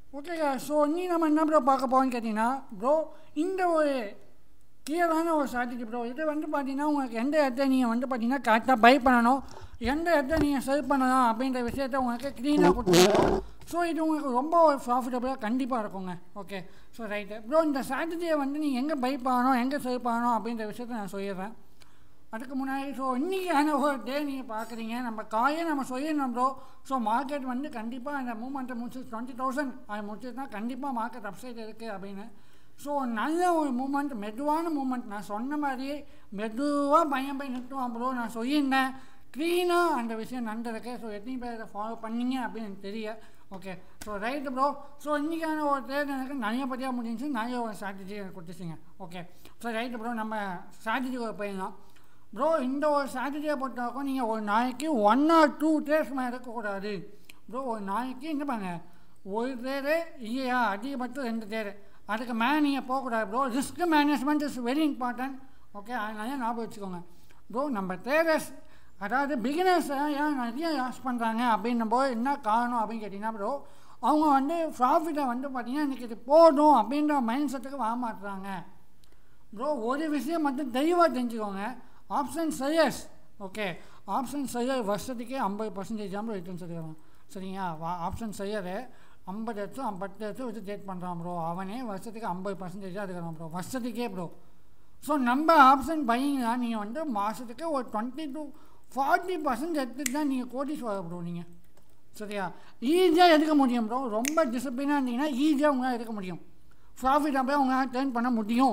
Okay so நீ நம்ம என்ன ப்ரோ பார்க்க போகிறோம்னு கேட்டிங்கன்னா ப்ரோ இந்த ஒரு கிளியரான ஒரு ஸ்ட்ராட்டஜி ப்ரோ இது வந்து பார்த்தீங்கன்னா உங்களுக்கு எந்த இடத்த நீங்கள் வந்து பார்த்தீங்கன்னா கரெக்டாக பை பண்ணணும் எந்த இடத்த நீங்கள் செல் பண்ணலாம் அப்படின்ற விஷயத்த உங்களுக்கு க்ளீனாக கொடுத்துருக்கோம் ஸோ இது உங்களுக்கு ரொம்ப ஒரு ப்ராஃபிட்டபுளாக கண்டிப்பாக இருக்குங்க ஓகே ஸோ ரைட்டு ப்ரோ இந்த ஸ்ட்ராட்டஜியை வந்து நீங்கள் எங்கே பை பண்ணணும் எங்கே செல் பண்ணணும் அப்படின்ற விஷயத்த நான் சொல்லிடுறேன் அதுக்கு முன்னாடி ஸோ இன்றைக்கான ஒரு டே நீங்கள் பார்க்குறீங்க நம்ம காயே நம்ம சொல்லிடணும் ப்ரோ ஸோ மார்க்கெட் வந்து கண்டிப்பாக அந்த மூமெண்ட்டை முடிச்சு டுவெண்ட்டி தௌசண்ட் அது முடிச்சுன்னா கண்டிப்பாக மார்க்கெட் அப்சைட் இருக்குது அப்படின்னு ஸோ நல்ல ஒரு மூமெண்ட் மெதுவான மூமெண்ட் நான் சொன்ன மாதிரியே மெதுவாக பையன் போய் நிறுத்துவான் ப்ரோ நான் சொல்லியிருந்தேன் க்ளீனாக அந்த விஷயம் நடந்திருக்கு ஸோ எத்தனை பேர் இதை ஃபாலோ பண்ணீங்க அப்படின்னு எனக்கு தெரிய okay so right bro so இன்றைக்கான ஒரு தேர்தல் எனக்கு நிறைய பற்றியாக முடிஞ்சு நிறைய ஒரு ஸ்ட்ராட்டஜி எனக்கு கொடுத்துச்சிங்க ஓகே ஸோ ரைட்டு ப்ரோ நம்ம ஸ்ட்ராட்டஜி ஒரு போயிடலாம் ப்ரோ இந்த ஒரு ஸ்ட்ராட்டஜியை பொறுத்தவரைக்கும் நீங்கள் ஒரு நாளைக்கு ஒன் ஆர் டூ டேஸ் மேலே இருக்கக்கூடாது ப்ரோ ஒரு நாளைக்கு என்ன பாருங்க ஒரு தேர் இல்லையா அதிகபட்சம் ரெண்டு தேர் அதுக்கு மேலே நீங்கள் போகக்கூடாது bro risk management is very important okay அதனால ஞாபகம் வச்சுக்கோங்க ப்ரோ நம்ம தேரஸ் அதாவது பிகினர்ஸ் ஏன் நிறைய லாஸ் பண்ணுறாங்க அப்படின்னும் போது என்ன காரணம் அப்படின்னு கேட்டிங்கன்னா ப்ரோ அவங்க வந்து ப்ராஃபிட்டை வந்து பார்த்திங்கன்னா இன்றைக்கி இது போதும் அப்படின்ற மைண்ட் செட்டுக்கு வர மாட்டுறாங்க ப்ரோ ஒரு விஷயம் மட்டும் தெளிவாக தெரிஞ்சுக்கோங்க option sellers okay option seller வருஷத்துக்கே ஐம்பது பர்சன்டேஜ் தான் ரிட்டர்ன்ஸ் எடுக்கிறான் சரிங்களா ஆப்ஷன் சையரு ஐம்பது எடுத்து பத்து எடுத்து வச்சு டேட் பண்ணுறான் ப்ரோ அவனே வருஷத்துக்கு ஐம்பது பர்சன்டேஜாக எடுக்கிறான் ப்ரோ வருஷத்துக்கே ப்ரோ ஸோ நம்ம ஆப்ஷன் பையிங்னா நீங்கள் வந்து மாதத்துக்கு ஒரு டுவெண்ட்டி டூ ஃபார்ட்டி பர்சன்ட் எடுத்துட்டு தான் நீங்கள் கோட்டீஸ்வரர் ப்ரோ நீங்கள் சரியா ஈஸியாக எடுக்க முடியும் ப்ரோ ரொம்ப டிசிப்ளினாக இருந்தீங்கன்னா ஈஸியாக உங்களால் எடுக்க முடியும் ப்ராஃபிட் அப்படியே உங்களால் டேர்ன் பண்ண முடியும்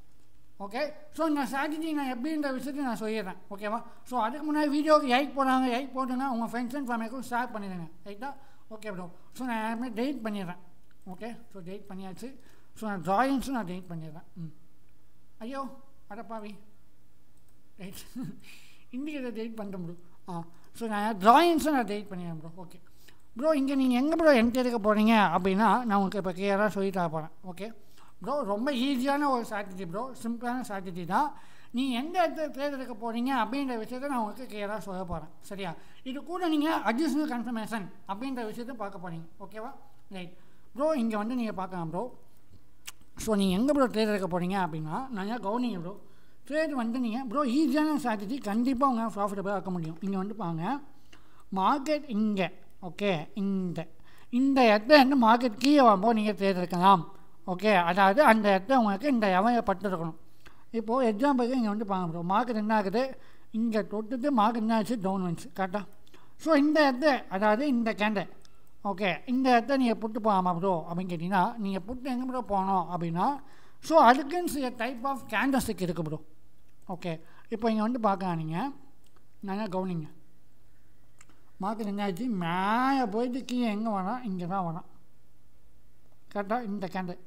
ஓகே ஸோ இந்த ஸ்ட்ராட்டஜி நான் எப்படின்ற விஷயத்தை நான் சொல்லிடுறேன் ஓகேவா ஸோ அதுக்கு முன்னாடி வீடியோக்கு எயிட் போடுறாங்க எயிட் போட்டுங்க உங்கள் ஃப்ரெண்ட்ஸ் அண்ட் ஃபேமிலிக்கும் ஷேர் பண்ணிடுங்க ரைட்டா ஓகே ப்ரோ ஸோ நான் எல்லாமே டெலிட் பண்ணிடுறேன் ஓகே ஸோ டெலிட் பண்ணியாச்சு ஸோ நான் ட்ராயிங்ஸும் நான் டெலிட் பண்ணிடுறேன் ம் ஐயோ அடப்பாவி ரைட் இண்டிகேட்டர் டெலிட் பண்ணிட்டேன் ப்ரோ ஆ ஸோ நான் ட்ராயிங்ஸும் நான் டெலிட் பண்ணிடுறேன் ப்ரோ ஓகே ப்ரோ இங்கே நீங்கள் எங்கே ப்ரோ என்ட்ரி எடுக்க போகிறீங்க அப்படின்னா நான் உங்களுக்கு இப்போ கிளியராக சொல்லி தர போகிறேன் ஓகே ப்ரோ ரொம்ப ஈஸியான ஒரு ஸ்ட்ராட்டஜி ப்ரோ சிம்பிளான ஸ்ட்ராட்டஜி தான் நீங்கள் எந்த இடத்துல தேர்ந்தெடுக்க போகிறீங்க அப்படின்ற விஷயத்தை நான் உங்களுக்கு கிளியராக சொல்ல போகிறேன் சரியா இது கூட நீங்கள் அடிஷ்னல் கன்ஃபர்மேஷன் அப்படின்ற விஷயத்தை பார்க்க போகிறீங்க ஓகேவா ரைட் ப்ரோ இங்கே வந்து நீங்கள் பார்க்கலாம் ப்ரோ ஸோ நீங்கள் எங்கே ப்ரோ ட்ரேட் எடுக்க போகிறீங்க அப்படின்னா நல்லா கவனிங்க ப்ரோ ட்ரேட் வந்து நீங்கள் ப்ரோ ஈஸியான ஸ்ட்ராட்டஜி கண்டிப்பாக உங்கள் ப்ராஃபிட்டபிளாக ஆக்க முடியும் இங்கே வந்து பாங்க மார்க்கெட் இங்கே ஓகே இந்த இந்த இடத்துல வந்து மார்க்கெட் கீழே வரும்போது நீங்கள் ட்ரேட் எடுக்கலாம் ஓகே அதாவது அந்த இடத்துல உங்களுக்கு இந்த எவையை பட்டு இருக்கணும் இப்போது எக்ஸாம்பிளுக்கு இங்கே வந்து பாருங்க ப்ரோ மார்க்கெட் என்ன ஆகுது இங்கே தொட்டுட்டு மார்க்கெட் என்ன ஆச்சு டவுன் வந்துச்சு கரெக்டாக ஸோ இந்த இடத்த அதாவது இந்த கேண்டை ஓகே இந்த இடத்த நீங்கள் புட்டு போகாமா ப்ரோ அப்படின்னு கேட்டிங்கன்னா நீங்கள் புட்டு எங்கே ப்ரோ போகணும் அப்படின்னா ஸோ அதுக்குன்னு சில டைப் ஆஃப் கேண்டஸ்டிக் இருக்குது ப்ரோ ஓகே இப்போ இங்கே வந்து பார்க்கலாம் நீங்கள் நல்லா கவனிங்க மார்க்கெட் என்னாச்சு மேலே போயிட்டு கீழே எங்கே வரான் இங்கே தான் வரான் கரெக்டாக இந்த கேண்டல்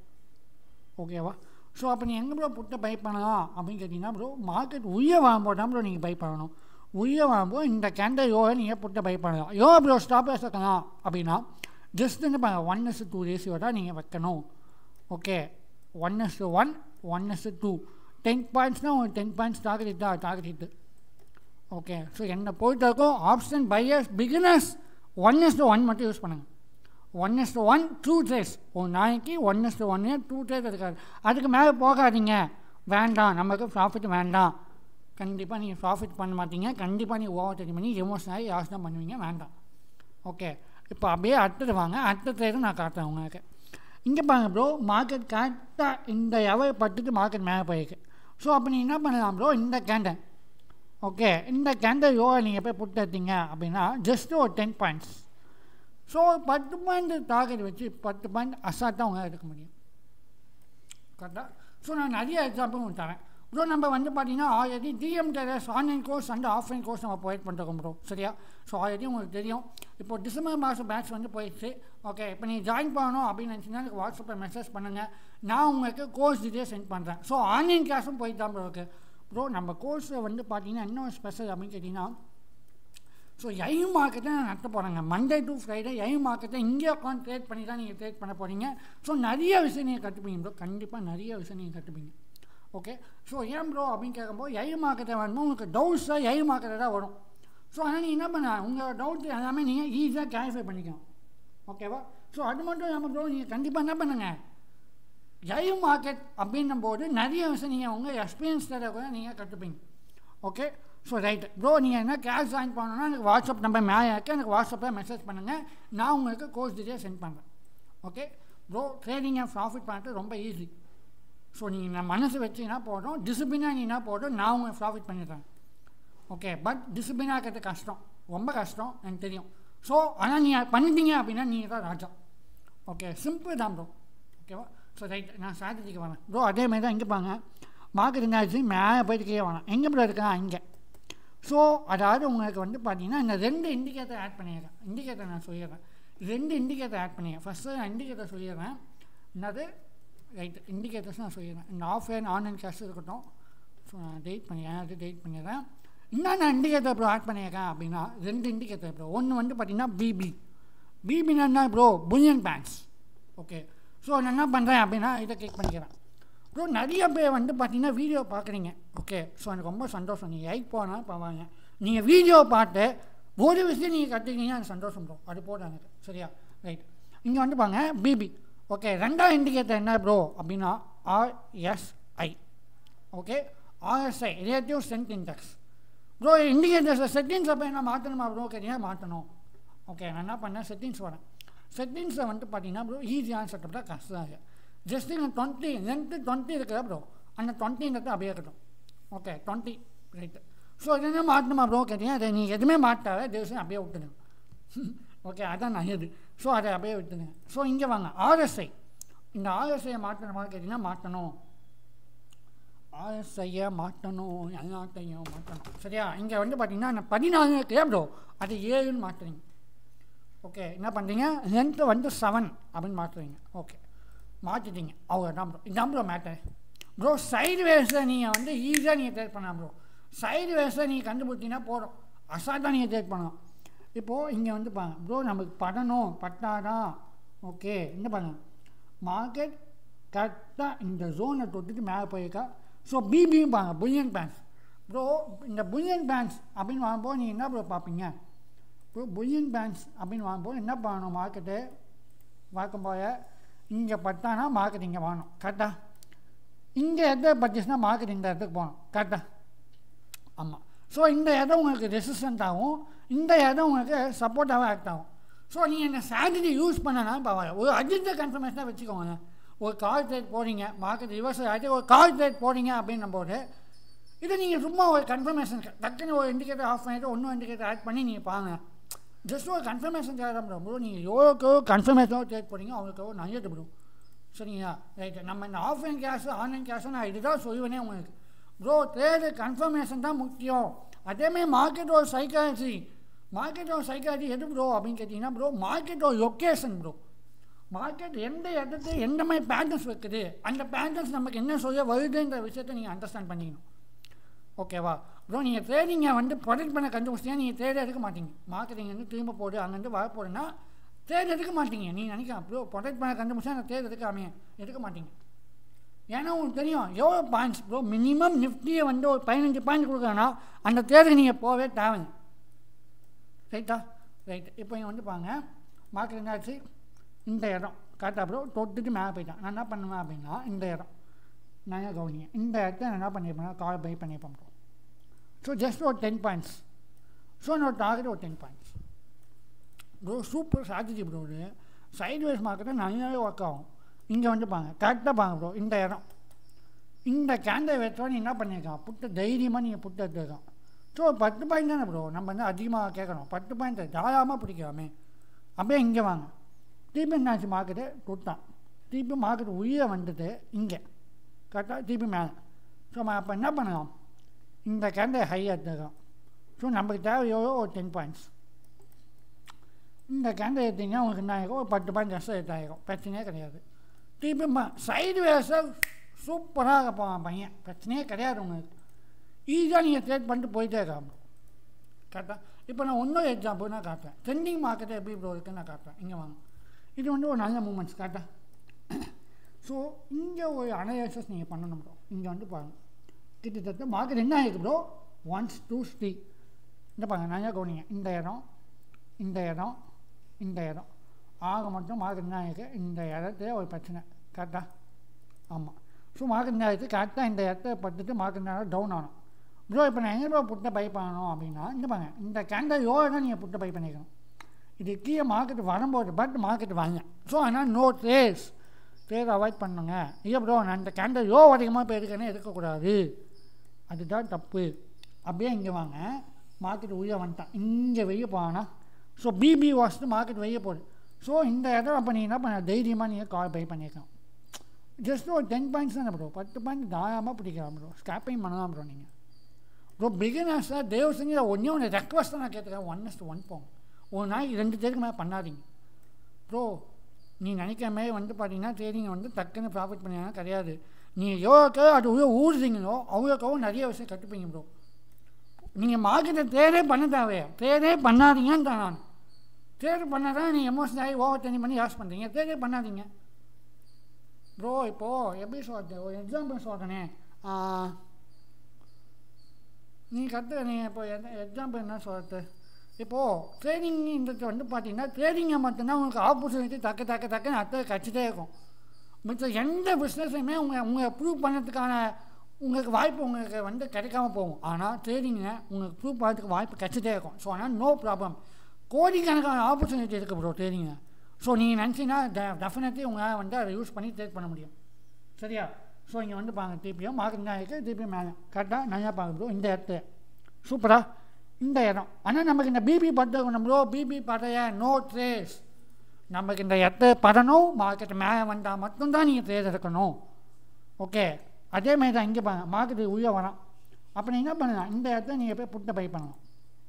ஓகேவா ஸோ அப்போ நீ எங்கே ப்ரோ புட்டை பை பண்ணலாம் அப்படின்னு கேட்டிங்கன்னா ப்ரோ மார்க்கெட் உய வாங்கும்போது தான் ப்ரோ நீங்கள் பை பண்ணணும் உய வாங்கும்போது இந்த கேண்டல் யோவை நீங்கள் புட்டை பை பண்ணலாம் யோ ப்ரோ ஸ்டாப் வைக்கலாம் அப்படின்னா ஜஸ்ட் வந்து பாருங்க ஒன் எஸ் டூ ரேஷியோ தான் நீங்கள் வைக்கணும் okay one is one one is two ten பாயிண்ட்ஸ்னால் உங்களுக்கு டென் பாயிண்ட்ஸ் டார்கெட் ஹிட் தான் டார்கெட் ஹிட்டு ஓகே ஸோ என்னை பொறுத்தவரைக்கும் option buyers beginners one is one மட்டும் யூஸ் பண்ணுங்கள் one is one two trades ஒரு நாளைக்கு ஒன் எஸ் ஒன்னு டூ ட்ரேஸ் இருக்காது அதுக்கு மேலே போகாதீங்க வேண்டாம் நமக்கு ப்ராஃபிட் வேண்டாம் கண்டிப்பாக நீங்கள் ப்ராஃபிட் பண்ண மாட்டீங்க கண்டிப்பாக நீங்கள் ஓவர் ட்ரேட் பண்ணி எமோஷன் ஆகி யாஸ் தான் பண்ணுவீங்க வேண்டாம் ஓகே இப்போ அப்படியே அடுத்தது வாங்க அடுத்த ட்ரேடும் நான் காட்டுறேன் உங்களுக்கு இங்கே பாருங்க ப்ரோ மார்க்கெட் கரெக்டாக இந்த எவர் பட்டுட்டு மார்க்கெட் மேலே போயிருக்கு ஸோ அப்போ நீங்கள் என்ன பண்ணலாம் ப்ரோ இந்த கேண்டல் ஓகே இந்த கேண்டல் யோகா நீங்கள் போய் புட்டு எடுத்தீங்க அப்படின்னா ஜஸ்ட் ஒரு டென் பாயிண்ட்ஸ் ஸோ பத்து பாயிண்ட் டார்கெட் வச்சு பத்து பாயிண்ட் அசால்ட்டாக உங்களால் எடுக்க முடியும் கரெக்டாக ஸோ நான் நிறைய எக்ஸாம்பிள் உங்களுக்கு தரேன் ப்ரோ நம்ம வந்து பார்த்தீங்கன்னா already TM traders online course and offline course நம்ம ப்ரொவைட் பண்ணுறோம் ப்ரோ சரியா ஸோ ஆல்ரெடி உங்களுக்கு தெரியும் இப்போ டிசம்பர் மாதம் பேட்ச் வந்து போயிடுச்சு ஓகே இப்போ நீங்கள் ஜாயின் பண்ணணும் அப்படின்னு நினச்சிங்கன்னா எனக்கு வாட்ஸ்அப்பில் மெசேஜ் பண்ணுங்கள் நான் உங்களுக்கு கோர்ஸ் டீட்டெயில் சென்ட் பண்ணுறேன் ஸோ ஆன்லைன் கிளாஸும் போயிட்டு தான் ப்ரோ இருக்குது ப்ரோ நம்ம கோர்ஸில் வந்து பார்த்தீங்கன்னா இன்னும் ஸ்பெஷல் அப்படின்னு கேட்டிங்கன்னா ஸோ ஐ மார்க்கெட்டை நான் நடத்த போகிறேங்க மண்டே டு ஃப்ரைடே ஐ மார்க்கெட்டை இங்கே உட்காந்து ட்ரேட் பண்ணி தான் நீங்கள் ட்ரேட் பண்ண போகிறீங்க ஸோ நிறைய விஷயம் நீங்கள் கற்றுப்பீங்க ப்ரோ கண்டிப்பாக நிறைய விஷயம் நீங்கள் கற்றுப்பீங்க ஓகே ஸோ ஏன் ப்ரோ அப்படின்னு கேட்கும்போது ஐ மார்க்கெட்டை வேணுமோ உங்களுக்கு டவுட்ஸாக ஐ மார்க்கெட்டை தான் வரும் ஸோ அதனால் நீங்கள் என்ன பண்ண உங்கள் டவுட் எல்லாமே நீங்கள் ஈஸியாக கிளாரிஃபை பண்ணிக்கலாம் ஓகேவா ஸோ அது மட்டும் இல்லாமல் ப்ரோ நீங்கள் கண்டிப்பாக என்ன பண்ணுங்கள் லைவ் மார்க்கெட் அப்படின்னும் போது நிறைய விஷயம் நீங்கள் உங்கள் எக்ஸ்பீரியன்ஸ் தர கூட நீங்கள் கற்றுப்பீங்க ஓகே ஸோ ரைட் ப்ரோ நீங்கள் என்ன கேஷ் ஜாயின் பண்ணணும்னா எனக்கு வாட்ஸ்அப் நம்பர் மேலே இருக்கு எனக்கு வாட்ஸ்அப்பில் மெசேஜ் பண்ணுங்கள் நான் உங்களுக்கு கோர்ஸ் டீட்டெயில் சென்ட் பண்ணுறேன் ஓகே ப்ரோ ட்ரேடிங்கை ப்ராஃபிட் பண்ணுறது ரொம்ப ஈஸி ஸோ நீங்கள் நான் மனசு வச்சிங்கன்னா போதும் டிசிப்ளினாக நீனா போதும் நான் உங்களுக்கு ப்ராஃபிட் பண்ணிடுறேன் ஓகே பட் டிசிப்ளினாக இருக்கிறது கஷ்டம் ரொம்ப கஷ்டம் எனக்கு தெரியும் ஸோ ஆனால் நீங்கள் பண்ணிட்டீங்க அப்படின்னா நீங்கள் தான் ராஜா ஓகே சிம்பிள் தான் ப்ரோ ஓகேவா ஸோ ரைட் நான் ஸ்ட்ராட்டஜிக்கு வரேன் ப்ரோ அதே மாதிரி தான் இங்கே பாங்க மார்க்கெட் என்னாச்சு மேலே போயிட்டு கீழே வரேன் எங்கே ப்ரோ இருக்கா இங்கே ஸோ அதாவது உங்களுக்கு வந்து பார்த்தீங்கன்னா இந்த ரெண்டு இண்டிகேட்டர் ஆட் பண்ணிடுறேன் இண்டிகேட்டர் நான் சொல்லிடுறேன் ரெண்டு இண்டிகேட்டர் ஆட் பண்ணிடுறேன் ஃபஸ்ட்டு நான் இண்டிகேட்டர் சொல்லிடுறேன் என்னது ரைட் இண்டிகேட்டர்ஸ் நான் சொல்லிடுறேன் இந்த ஆஃப்லைன் ஆன்லைன் கேஷ் இருக்கட்டும் ஸோ நான் டெய்ட் பண்ணிடுறேன் அது டெய்ட் பண்ணிடுறேன் இன்னும் நான் இண்டிகேட்டர் ப்ரோ ஆட் பண்ணியிருக்கேன் அப்படின்னா ரெண்டு இண்டிகேட்டர் ப்ரோ ஒன்று வந்து பார்த்தீங்கன்னா பிபி பிபினா என்ன bro Bollinger bands okay so நான் என்ன பண்ணுறேன் அப்படின்னா இதை கிளிக் பண்ணிக்கிறேன் ப்ரோ நிறைய பேர் வந்து பார்த்தீங்கன்னா வீடியோ பார்க்குறீங்க ஓகே ஸோ எனக்கு ரொம்ப சந்தோஷம் நீங்கள் லைக் போனால் பரவாங்க நீங்கள் வீடியோ பார்த்து ஒரு விஷயம் நீங்கள் கற்றுக்கிட்டீங்க அது சந்தோஷம் ப்ரோ அது போதும் எனக்கு சரியா ரைட் இங்கே வந்து பாங்க பிபி ஓகே ரெண்டாவது இண்டிகேட்டர் என்ன ப்ரோ அப்படின்னா RSI okay RSI relative strength index bro indicators settings அப்போ என்ன மாற்றணுமா ப்ரோ கேட்டீங்கன்னா மாற்றணும் ஓகே நான் என்ன பண்ணேன் செட்டிங்ஸ் வரேன் செட்டிங்ஸை வந்துட்டு பார்த்தீங்கன்னா ப்ரோ ஈஸியான செட்டப் தான் கஷ்டம் இல்லை ஜஸ்ட் இங்கே டுவெண்ட்டி லென்த்து டுவெண்ட்டி இருக்கிற ப்ரோ அந்த டுவெண்ட்டிங்கிறது அப்படியே இருக்கட்டும் ஓகே டுவெண்ட்டி ரைட்டு ஸோ எதுவுமே மாட்டணுமா ப்ரோ கேட்டீங்கன்னா அதை நீங்கள் எதுவுமே மாட்டாத தேவசம் அப்படியே விட்டுடுங்க ஓகே அதான் நல்லது ஸோ அதை அப்படியே விட்டுடுங்க ஸோ இங்கே வாங்க ஆர்எஸ்ஐ இந்த ஆர்எஸ்ஐயை மாற்றணுமா கேட்டிங்கன்னா மாற்றணும் ஆர்எஸ்ஐயை மாற்றணும் எல்லாத்தையும் மாற்றணும் சரியா இங்கே வந்து பார்த்தீங்கன்னா அந்த பதினாலு இருக்கே ப்ரோ அது ஏழுன்னு மாற்றுறீங்க ஓகே என்ன பண்ணுறீங்க லென்த்து வந்து செவன் அப்படின்னு மாற்றுறீங்க ஓகே மாற்றிட்டீங்க அவ்வளோதான் ப்ரோ இதான் ப்ரோ மேட்டர் ப்ரோ சைடு வேஸில் நீங்கள் வந்து ஈஸியாக நீங்கள் ட்ரேட் பண்ணலாம் ப்ரோ சைடு வேஸில் நீங்கள் கண்டுபிடிச்சிங்கன்னா போதும் அசால்ட்டாக நீங்கள் ட்ரேட் பண்ணலாம் இப்போது இங்கே வந்து பாருங்க ப்ரோ நமக்கு படணும் பட்டாதான் ஓகே என்ன பண்ணுங்க மார்க்கெட் கரெக்டாக இந்த ஜோனை தொட்டுட்டு மேலே போயிருக்கா ஸோ பிபியும் பாருங்க புல்லியன் பேண்ட்ஸ் ப்ரோ இந்த புல்லியன் பேண்ட்ஸ் அப்படின்னு வாங்கும்போது நீங்கள் என்ன ப்ரோ பார்ப்பீங்க ப்ரோ புல்லியன் பேண்ட்ஸ் அப்படின்னு வாங்கும்போது என்ன பண்ணணும் மார்க்கெட்டு பார்க்கும் போய இங்கே பட்டானா மார்க்கெட் இங்கே வாங்கணும் கரெக்டாக இங்கே எதை பட்டுச்சுன்னா மார்க்கெட் இந்த இடத்துக்கு போகணும் கரெக்டாக ஆமாம் ஸோ இந்த இடம் உங்களுக்கு ரெசிஸ்டன்ட் ஆகும் இந்த இடம் உங்களுக்கு சப்போர்ட்டாகவும் ஆக்ட் ஆகும் ஸோ நீங்கள் இந்த ஸ்ட்ராட்டஜி யூஸ் பண்ணனா பரவாயில்ல ஒரு அஜெண்டா கன்ஃபர்மேஷனாக வச்சுக்கோங்க ஒரு கால் ட்ரேட் போகிறீங்க மார்க்கெட் ரிவர்ஸ் ஆகிட்டு ஒரு கால் ட்ரேட் போகிறீங்க அப்படின்னும் போது இதை நீங்கள் சும்மா ஒரு கன்ஃபர்மேஷன் டக்குன்னு ஒரு இண்டிகேட்டர் ஆஃப் பண்ணிவிட்டு இன்னும் இண்டிகேட்டர் ஆட் பண்ணி நீங்கள் பாருங்க ஜஸ்ட் ஒரு கன்ஃபர்மேஷன் தேவை தான் ப்ரோ நீங்கள் எவ்வளோக்கோ கன்ஃபர்மேஷனோ ட்ரேட் போகிறீங்க அவங்களுக்கு நல்லது ப்ரோ சரிங்களா ரைட்டு நம்ம இந்த ஆஃப்லைன் கேஷ் ஆன்லைன் கேஷும் நான் இதுதான் சொல்லுவேனே உங்களுக்கு ப்ரோ ட்ரேடு கன்ஃபர்மேஷன் தான் முக்கியம் அதேமாதிரி மார்க்கெட் ஒரு சைக்காலஜி மார்க்கெட் ஒரு சைக்காலஜி எது ப்ரோ அப்படின்னு கேட்டிங்கன்னா ப்ரோ மார்க்கெட் ஒரு லொக்கேஷன் ப்ரோ மார்க்கெட் எந்த இடத்துல எந்த மாதிரி பேட்டர்ன்ஸ் வைக்குது அந்த பேட்டர்ன்ஸ் நமக்கு என்ன சொல்ல வருதுன்ற விஷயத்தை நீங்கள் அண்டர்ஸ்டாண்ட் பண்ணிக்கணும் ஓகேவா ப்ரோ நீங்கள் ட்ரேடிங்கை வந்து ப்ரொடெக்ட் பண்ண கண்டுபிடிச்சிங்கன்னா நீங்கள் ட்ரேட் எடுக்க மாட்டீங்க மார்க்கெட்டிங் வந்து திரும்ப போடு அங்கேருந்து வர போடுன்னா ட்ரேட் எடுக்க மாட்டீங்க நீங்கள் நினைக்கலாம் ப்ரோ ப்ரொடெக்ட் பண்ண கண்டுபிடிச்சா அந்த ட்ரேட் எடுக்காமே எடுக்க மாட்டீங்க ஏன்னா உங்களுக்கு தெரியும் எவ்வளோ பாயிண்ட்ஸ் ப்ரோ மினிமம் நிஃப்டியை வந்து ஒரு பதினஞ்சு பாயிண்ட் கொடுக்குறேன்னா அந்த தேர்தல் நீங்கள் போகவே தேவைங்க ரைட்டா ரைட் இப்போ இங்கே வந்து பாருங்க மார்க்கெட் என்னாச்சு இந்த இடம் கரெக்டாக ப்ரோ தொட்டுட்டு மேலே போயிட்டான் நான் என்ன பண்ணுவேன் அப்படின்னா இந்த இடம் நான் ஏன் கவனிங்க இந்த இடத்த நான் என்ன பண்ணியிருப்பேன் கால் பை பண்ணியிருப்பேன் ப்ரோ ஸோ ஜஸ்ட் ஒரு டென் பாயிண்ட்ஸ் ஸோ என்னோட டார்கெட் ஒரு ten points bro super strategy bro இது சைட் வைஸ் மார்க்கெட்டை நல்லாவே ஒர்க் ஆகும் இங்கே வந்து பாங்க கரெக்டாக பாங்க ப்ரோ இந்த இடம் இந்த கேண்டல் வெட்டோன்னு என்ன பண்ணியிருக்கான் புட்டை தைரியமாக நீங்கள் புட்டு எடுத்துருக்கான் ஸோ பத்து பாயிண்ட் தானே ப்ரோ நம்ம வந்து அதிகமாக கேட்கணும் பத்து பாயிண்ட் தாராளமாக பிடிக்காமே அப்படியே இங்கே வாங்க திருப்பி என்னாச்சு மார்க்கெட்டு தொட்டான் திருப்பி மார்க்கெட் உயிரை வந்துட்டு இங்கே கரெக்டாக திருப்பி மேலே ஸோ நம்ம அப்போ என்ன பண்ணலாம் இந்த கேண்டல் ஹை எடுத்துக்கலாம் ஸோ நமக்கு தேவை எவ்வளோ ஒரு டென் பாயிண்ட்ஸ் இந்த கேண்டல் எடுத்தீங்கன்னா உங்களுக்கு என்ன ஆகும் ஒரு பத்து பாயிண்ட் ஜஸ்ட் எட்டாயிரம் பிரச்சனையே கிடையாது திருப்பி சைடு வேஸை சூப்பராக இருப்பான் பையன் பிரச்சனையே கிடையாது உங்களுக்கு ஈஸியாக நீங்கள் ட்ரேட் பண்ணிட்டு போயிட்டே இருக்காம கரெக்டாக இப்போ நான் இன்னொரு எக்ஸாம்பிள் நான் காட்டுறேன் ட்ரெண்டிங் மார்க்கெட்டை எப்படி ப்ரோ இருக்குன்னு நான் காட்டுறேன் இங்கே வாங்க இது வந்து ஒரு நல்ல மூமெண்ட்ஸ் கரெக்டாக ஸோ இங்கே ஒரு அனலைசஸ் நீங்கள் பண்ணணும் ப்ரோ இங்கே வந்து பாருங்கள் கிட்டத்தட்ட மார்க்கெட் என்ன ஆகிருக்கு ப்ரோ ஒன்ஸ் டூ த்ரீ இந்த பாருங்க நல்லா கவனிங்க இந்த இடம் இந்த இடம் இந்த இடம் ஆக மட்டும் மார்க்கெட் நாயக்கு இந்த இடத்துல ஒரு பிரச்சனை கரெக்டாக ஆமாம் ஸோ மார்க்கெட் நாயக்கு கரெக்டாக இந்த இடத்த பட்டுட்டு மார்க்கெட் நாயம் டவுன் ஆகணும் ப்ரோ இப்போ நான் எங்கே ப்ரோ புட்டை பை பண்ணணும் அப்படின்னா இந்த பாருங்க இந்த கேண்டல் யோகா தான் நீங்கள் புட்டை பை பண்ணிக்கணும் இது கீழே மார்க்கெட் வரும்போது பட் மார்க்கெட் வாங்க ஸோ ஆனால் நோ ட்ரேஸ் ட்ரேஸ் அவாய்ட் பண்ணுங்க இல்லை ப்ரோ நான் இந்த கேண்டல் யோ அதிகமாக இப்போ எடுக்கணும் எடுக்கக்கூடாது அதுதான் தப்பு அப்படியே இங்கே வாங்க மார்க்கெட் உள்ள வந்துட்டான் இங்கே வெளிய போனா ஸோ பிபி வாஸ்ட்டு மார்க்கெட் வெளிய போகுது ஸோ இந்த இடம் அப்போ நீங்கள் என்ன பண்ண தைரியமாக நீங்கள் கால் பை பண்ணிக்கலாம் ஜஸ்ட் ஒரு டென் பாயிண்ட்ஸ் தானே ப்ரோ பத்து பாயிண்ட் தாராளமாக பிடிக்கலாம் ப்ரோ ஸ்கேப்பிங் பண்ணலாம் ப்ரோ நீங்கள் ப்ரோ பிகினர்ஸாக தேவ செஞ்சு ஒன்றே ஒன்று ரெக்வஸ்ட் தான் நான் கேட்டுக்கிறேன் ஒன் இஸ்ட் ஒன் போங்க ஒரு நாளைக்கு ரெண்டு பேருக்கு மேலே பண்ணாதீங்க ப்ரோ நீ நினைக்கிற மாதிரி வந்து பார்த்தீங்கன்னா ட்ரேடிங் வந்து டக்குன்னு ப்ராஃபிட் பண்ணினா கிடையாது நீங்கள் எவ்வளோக்கு அது உள்ள ஊறுறீங்களோ அவ்வளோக்கோ நிறைய விஷயம் கற்றுப்பீங்க ப்ரோ நீங்கள் மார்க்கெட்டை ட்ரேடே பண்ண தேவையா ட்ரேடே பண்ணாதீங்கன்னு தான் நான் ட்ரேடு பண்ணால் தான் நீங்கள் எமோஷன் ஆகி ஓவர் டெனி பண்ணி யூஸ் பண்ணுறீங்க ட்ரேடே பண்ணாதீங்க ப்ரோ இப்போது எப்படி சொல்கிறது ஒரு எக்ஸாம்பிள் சொல்கிறேனே நீ கற்று நீ இப்போ எக்ஸாம்பிள் என்ன சொல்கிறது இப்போது ட்ரேடிங்ன்றது வந்து பார்த்தீங்கன்னா ட்ரேடிங்கை மட்டும்தான் உங்களுக்கு ஆப்பர்ச்சுனிட்டி தக்க தக்க தக்கன்னு அத்தை கச்சிட்டே இருக்கும் மிச்ச எந்த பிஸ்னஸையுமே உங்கள் உங்களை ப்ரூவ் பண்ணுறதுக்கான உங்களுக்கு வாய்ப்பு உங்களுக்கு வந்து கிடைக்காம போகும் ஆனால் ட்ரேடிங்கை உங்களுக்கு ப்ரூவ் பண்ணுறதுக்கு வாய்ப்பு கிடச்சிட்டே இருக்கும் ஸோ ஆனால் நோ ப்ராப்ளம் கோடிக்கணக்கான ஆப்பர்ச்சுனிட்டி இருக்குது ப்ரோ ட்ரேடிங்கை ஸோ நீங்கள் நினச்சிங்கன்னா டெஃபினெட்லி உங்களால் வந்து அதை யூஸ் பண்ணி ட்ரேட் பண்ண முடியும் சரியா ஸோ இங்கே வந்து பாருங்க திருப்பியும் மார்க்கெட் தான் இருக்குது திருப்பியும் மேலே கரெக்டாக நல்லா பாருங்க ப்ரோ இந்த இடத்துல சூப்பரா இந்த இடம் ஆனால் நமக்கு இந்த பிபி பட்டணும் ப்ரோ பிபி படைய நோ ட்ரேஸ் நமக்கு இந்த இடத்த படணும் மார்க்கெட் மேலே வந்தால் மட்டும்தான் நீங்கள் ட்ரேட் எடுக்கணும் ஓகே அதே மாதிரி தான் இங்கே பாருங்க மார்க்கெட்டு உள்ள வரான் அப்போ நீங்கள் என்ன பண்ணலாம் இந்த இடத்த நீங்கள் போய் புட்டை பை பண்ணலாம்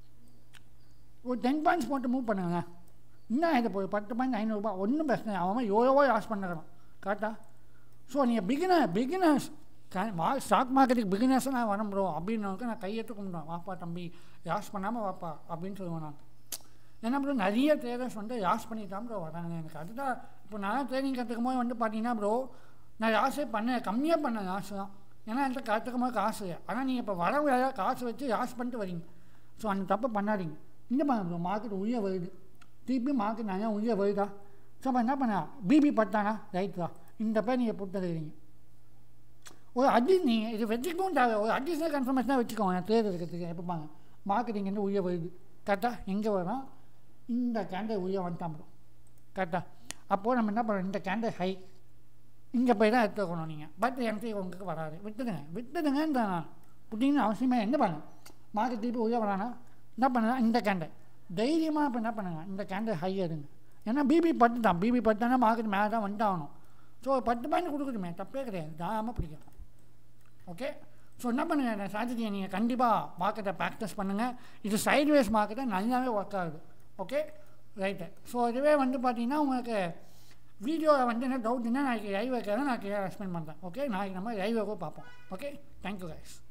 ஒரு டென் பாயிண்ட்ஸ் போட்டு மூவ் பண்ணுங்க இன்னும் இது போய் பத்து பாயிண்ட் ஐநூறுரூபா ஒன்றும் பிரச்சனை இல்லை. அவன் எவ்வளவோ லாஸ் பண்ணுறான் கரெக்டாக ஸோ நீங்கள் பிகினர் பிகினர்ஸ் ஸ்டாக் மார்க்கெட்டுக்கு பிகினர்ஸாக நான் வரேன் ப்ரோ அப்படின்னு நான் கையெட்டு கும்பிடுவேன் வாப்பா தம்பி யாஸ் பண்ணாமல் வாப்பா அப்படின்னு சொல்லுவேன் நான் ஏன்னா ப்ரோ நிறைய ட்ரேடர்ஸ் வந்து யாஸ் பண்ணிட்டு தான் ப்ரோ வராங்க எனக்கு அதுதான் இப்போ நான் ட்ரைனிங் கற்றுக்கும் போது வந்து பார்த்தீங்கன்னா ப்ரோ நான் யாஸே பண்ணேன் கம்மியாக பண்ணேன் யாஸ் தான் ஏன்னா என்கிட்ட கற்றுக்கும் போது காசு இல்லை. ஆனால் நீங்கள் இப்போ வர வேலை காசு வச்சு யாஸ் பண்ணிட்டு வரீங்க ஸோ அந்த தப்பு பண்ணாதீங்க இந்த மாதிரி ப்ரோ மார்க்கெட் உள்ள வருது திருப்பி மார்க்கெட் நிறையா உள்ள வருதா ஸோ அப்போ என்ன பண்ண பிபி பட்டானா ரைட் தான் இந்த பேர் நீங்கள் போட்டுருக்கீங்க ஒரு அடி நீங்கள் இது வச்சுக்கவும் தேவை ஒரு அடிஷ்னல் கன்ஃபர்மேஷனாக வச்சுக்கோங்க ட்ரேட் இருக்கிறதுக்கு எப்போ பாங்க மார்க்கெட்டிங் வந்து உள்ள வருது கரெக்டாக எங்கே வரோம் இந்த கேண்டல் உள்ள வந்துட்டான் ப்ரோ கரெக்டாக அப்போது நம்ம என்ன பண்ணுறோம் இந்த கேண்டல் ஹை இங்கே போய் தான் எடுத்துக்கணும் நீங்கள் பட் எனக்கு உங்களுக்கு வராது விட்டுடுங்க விட்டுடுங்கன்னு நான் புட்டிங்கன்னு அவசியமே என்ன பண்ணுங்க மார்க்கெட் திருப்பி உள்ள வரானா என்ன பண்ணுங்க இந்த கேண்டல் தைரியமாக இப்போ என்ன பண்ணுங்க இந்த கேண்டல் ஹை எடுங்க ஏன்னா பிபி பட்டு தான் பிபி பட்டானா மார்க்கெட் மேலே தான் வந்துட்டாகணும் ஸோ ஒரு பத்து பாயிண்ட் கொடுக்கணுமே தப்பே கிடையாது தாராளமாக பிடிக்கும் ஓகே ஸோ என்ன பண்ணுங்கள் இந்த ஸ்ட்ராட்டஜியை நீங்கள் கண்டிப்பாக மார்க்கெட்டை ப்ராக்டிஸ் பண்ணுங்கள் இது சைட்வேஸ் மார்க்கெட்டை நல்லாவே ஒர்க் ஆகுது ஓகே ரைட்டு ஸோ இதுவே வந்து பார்த்தீங்கன்னா உங்களுக்கு வீடியோவில் வந்து என்ன டவுட் இருந்தால் நாளைக்கு லைவ் வைக்கிறேன் நான் கிளியர் எக்ஸ்பிளைன் பண்ணுறேன் ஓகே நாளைக்கு நம்ம லைவ் பார்ப்போம் ஓகே தேங்க்யூ கைஸ்